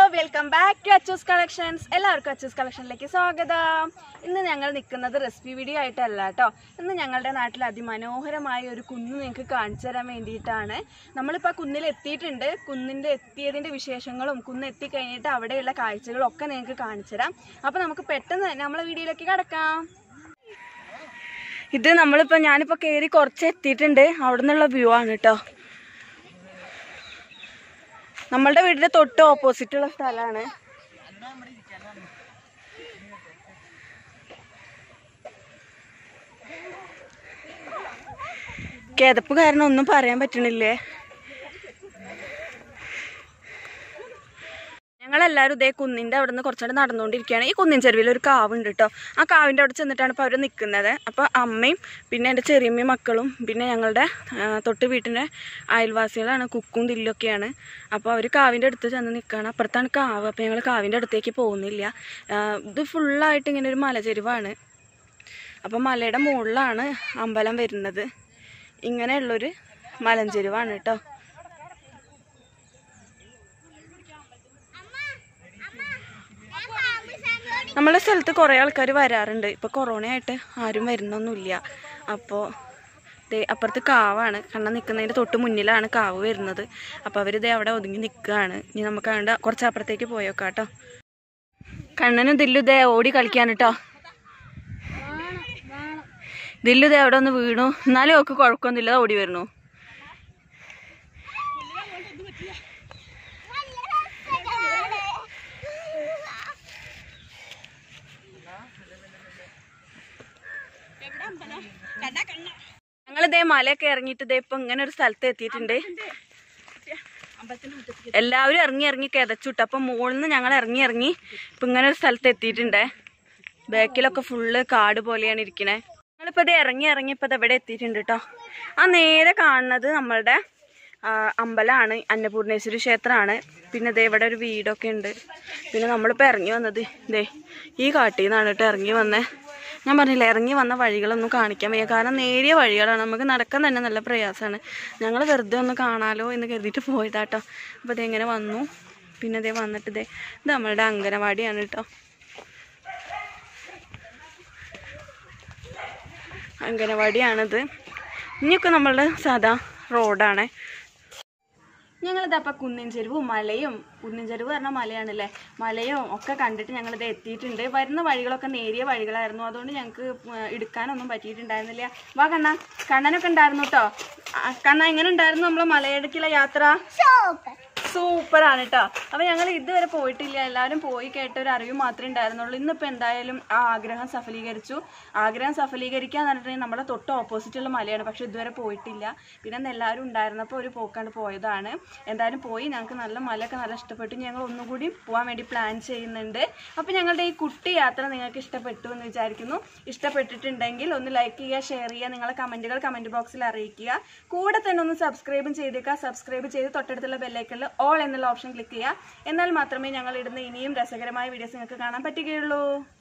welcome back to Achus collections എല്ലാവർക്കും അച്ചൂസ് കളക്ഷനിലേക്ക് സ്വാഗതം ഇന്ന് ഞങ്ങൾ നിൽക്കുന്നത് റെസിപ്പി വീഡിയോ ആയിട്ടല്ല കേട്ടോ ഇന്ന് ഞങ്ങളുടെ നാട്ടിൽ അതിമനോഹരമായ ഒരു കുന്ന് നിങ്ങൾക്ക് കാണിച്ചു തരാൻ വേണ്ടിയിട്ടാണ് നമ്മളിപ്പോൾ ആ കുന്നിൽ എത്തിയിട്ടുണ്ട് കുന്നിൻ്റെ എത്തിയതിൻ്റെ വിശേഷങ്ങളും കുന്ന് എത്തിക്കഴിഞ്ഞിട്ട് അവിടെയുള്ള കാഴ്ചകളും ഒക്കെ നിങ്ങൾക്ക് കാണിച്ചു തരാം അപ്പോൾ നമുക്ക് പെട്ടെന്ന് തന്നെ നമ്മളെ വീഡിയോയിലേക്ക് കിടക്കാം ഇത് നമ്മളിപ്പോൾ ഞാനിപ്പോൾ കയറി കുറച്ച് എത്തിയിട്ടുണ്ട് അവിടെ നിന്നുള്ള വ്യൂ ആണ് കേട്ടോ നമ്മളുടെ വീടിന്റെ തൊട്ട് ഓപ്പോസിറ്റ് ഉള്ള സ്ഥലമാണ് കിതപ്പ് കാരണം ഒന്നും പറയാൻ പറ്റണില്ലേ ഞങ്ങളെല്ലാവരും ഇതേ കുന്നിൻ്റെ അവിടെ നിന്ന് കുറച്ചുകൂടെ നടന്നുകൊണ്ടിരിക്കുകയാണ് ഈ കുന്നിൻ ചെരുവിൽ ഒരു കാവുണ്ട് കേട്ടോ ആ കാവിൻ്റെ അവിടെ ചെന്നിട്ടാണ് ഇപ്പോൾ അവർ നിൽക്കുന്നത് അപ്പോൾ അമ്മയും പിന്നെ എൻ്റെ ചെറിയമ്മയും മക്കളും പിന്നെ ഞങ്ങളുടെ ആ, തൊട്ട് വീട്ടിൻ്റെ അയൽവാസികളാണ് കുക്കും ദില്ലൊക്കെയാണ് അപ്പോൾ അവർ കാവിൻ്റെ അടുത്ത് ചെന്ന് നിൽക്കുകയാണ് അപ്പുറത്താണ് കാവ് അപ്പോൾ ഞങ്ങൾ കാവിൻ്റെ അടുത്തേക്ക് പോകുന്നില്ല ആ, ഇത് ഫുള്ളായിട്ട് ഇങ്ങനെ ഒരു മലചെരുവാണ് അപ്പോൾ മലയുടെ മുകളിലാണ് അമ്പലം വരുന്നത് ഇങ്ങനെയുള്ളൊരു മലഞ്ചെരുവാണ് കേട്ടോ നമ്മളെ സ്ഥലത്ത് കുറേ ആൾക്കാർ വരാറുണ്ട് ഇപ്പോൾ കൊറോണ ആയിട്ട് ആരും വരുന്നൊന്നുമില്ല അപ്പോൾ ദേ അപ്പുറത്ത് കാവാണ് കണ്ണൻ നിൽക്കുന്നതിൻ്റെ തൊട്ട് മുന്നിലാണ് കാവ് വരുന്നത് അപ്പോൾ അവർ ദേ അവിടെ ഒതുങ്ങി നിൽക്കുകയാണ് ഇനി നമുക്ക് അവിടെ കുറച്ച് അപ്പുറത്തേക്ക് പോയോക്കാം കേട്ടോ കണ്ണനും ദില്ലു ദേ ഓടി കളിക്കാൻ കേട്ടോ ദില്ലു ദേ അവിടെ ഒന്ന് വീണു എന്നാലും ഒക്കെ കുഴപ്പമൊന്നുമില്ല ദാ ഓടി വരുന്നു ഞങ്ങളിതേ മലയൊക്കെ ഇറങ്ങിയിട്ട് ഇതേ ഇപ്പൊ ഇങ്ങനെ ഒരു സ്ഥലത്ത് എത്തിയിട്ടുണ്ട് എല്ലാവരും ഇറങ്ങി ഇറങ്ങി കിതച്ചുട്ട് അപ്പൊ മുകളിൽ നിന്ന് ഞങ്ങൾ ഇറങ്ങി ഇറങ്ങി ഇപ്പൊ ഇങ്ങനെ ഒരു സ്ഥലത്ത് എത്തിയിട്ടുണ്ട് ബാക്കിലൊക്കെ ഫുള്ള് കാട് പോലെയാണ് ഇരിക്കണേ ഞങ്ങളിപ്പോ ഇത് ഇറങ്ങി ഇറങ്ങി ഇപ്പൊ ഇവിടെ എത്തിയിട്ടുണ്ട് കേട്ടോ ആ നേരെ കാണുന്നത് നമ്മളുടെ ആ, അമ്പലമാണ് അന്നപൂർണേശ്വരി ക്ഷേത്രമാണ് പിന്നെ ദേ ഇവിടെ ഒരു വീടൊക്കെ ഉണ്ട് പിന്നെ നമ്മളിപ്പോൾ ഇറങ്ങി വന്നത് ദേ ഈ കാട്ടിൽ നിന്നാണ് കേട്ടോ ഇറങ്ങി വന്നേ ഞാൻ പറഞ്ഞില്ല ഇറങ്ങി വന്ന വഴികളൊന്നും കാണിക്കാൻ വയ്യ കാരണം നേരിയ വഴികളാണ് നമുക്ക് നടക്കാൻ തന്നെ നല്ല പ്രയാസമാണ് ഞങ്ങൾ വെറുതെ ഒന്ന് കാണാലോ എന്ന് കരുതിയിട്ട് പോയതാട്ടോ അപ്പോൾ ദേ ഇങ്ങനെ വന്നു പിന്നെ ദേ വന്നിട്ട് ദേ ഇത് നമ്മളുടെ അംഗനവാടിയാണ് കേട്ടോ അംഗനവാടിയാണിത് ഇനിയൊക്കെ നമ്മളുടെ സാധാ റോഡാണ് ഞങ്ങളിതപ്പോൾ കുന്നിൻ ചെരുവും മലയും കുന്നിൻ ചെരുവ് പറഞ്ഞാൽ മലയാണല്ലേ മലയും ഒക്കെ കണ്ടിട്ട് ഞങ്ങളിത് എത്തിയിട്ടുണ്ട് വരുന്ന വഴികളൊക്കെ നേരിയ വഴികളായിരുന്നു അതുകൊണ്ട് ഞങ്ങൾക്ക് എടുക്കാനൊന്നും പറ്റിയിട്ടുണ്ടായിരുന്നില്ല വാ കണ്ണ കണ്ണനൊക്കെ ഉണ്ടായിരുന്നു കേട്ടോ കണ്ണ എങ്ങനെ ഉണ്ടായിരുന്നു നമ്മളെ മലയിടയ്ക്കുള്ള യാത്ര സൂപ്പറാണ് കേട്ടോ അപ്പൊ ഞങ്ങൾ ഇതുവരെ പോയിട്ടില്ല എല്ലാവരും പോയി കേട്ട ഒരു അറിവ് മാത്രമേ ഉണ്ടായിരുന്നുള്ളൂ ഇന്നിപ്പോ എന്തായാലും ആ ആഗ്രഹം സഫലീകരിച്ചു ആഗ്രഹം സഫലീകരിക്കാന്ന് പറഞ്ഞിട്ടുണ്ടെങ്കിൽ നമ്മുടെ തൊട്ട് ഓപ്പോസിറ്റുള്ള മലയാണ് പക്ഷെ ഇതുവരെ പോയിട്ടില്ല പിന്നെ അന്ന് എല്ലാവരും ഉണ്ടായിരുന്നപ്പോൾ ഒരു പോക്കാണ്ട് പോയതാണ് എന്തായാലും പോയി ഞങ്ങൾക്ക് നല്ല മലയൊക്കെ നല്ല ഇഷ്ടപ്പെട്ടു ഞങ്ങൾ ഒന്നുകൂടി പോകാൻ വേണ്ടി പ്ലാൻ ചെയ്യുന്നുണ്ട് അപ്പോൾ ഞങ്ങളുടെ ഈ കുട്ടി യാത്ര നിങ്ങൾക്ക് ഇഷ്ടപ്പെട്ടു എന്ന് വിചാരിക്കുന്നു ഇഷ്ടപ്പെട്ടിട്ടുണ്ടെങ്കിൽ ഒന്ന് ലൈക്ക് ചെയ്യുക ഷെയർ ചെയ്യുക നിങ്ങളെ കമൻറ്റുകൾ കമൻറ്റ് ബോക്സിൽ അറിയിക്കുക കൂടെ തന്നെ ഒന്ന് സബ്സ്ക്രൈബും ചെയ്തേക്കുക സബ്സ്ക്രൈബ് ചെയ്ത് തൊട്ടടുത്തുള്ള ബെല്ലൈക്കണിൽ ഓൾ എന്നുള്ള ഓപ്ഷൻ ക്ലിക്ക് ചെയ്യുക എന്നാൽ മാത്രമേ ഞങ്ങൾ ഇടുന്ന ഇനിയും രസകരമായ വീഡിയോസ് നിങ്ങൾക്ക് കാണാൻ പറ്റുകയുള്ളൂ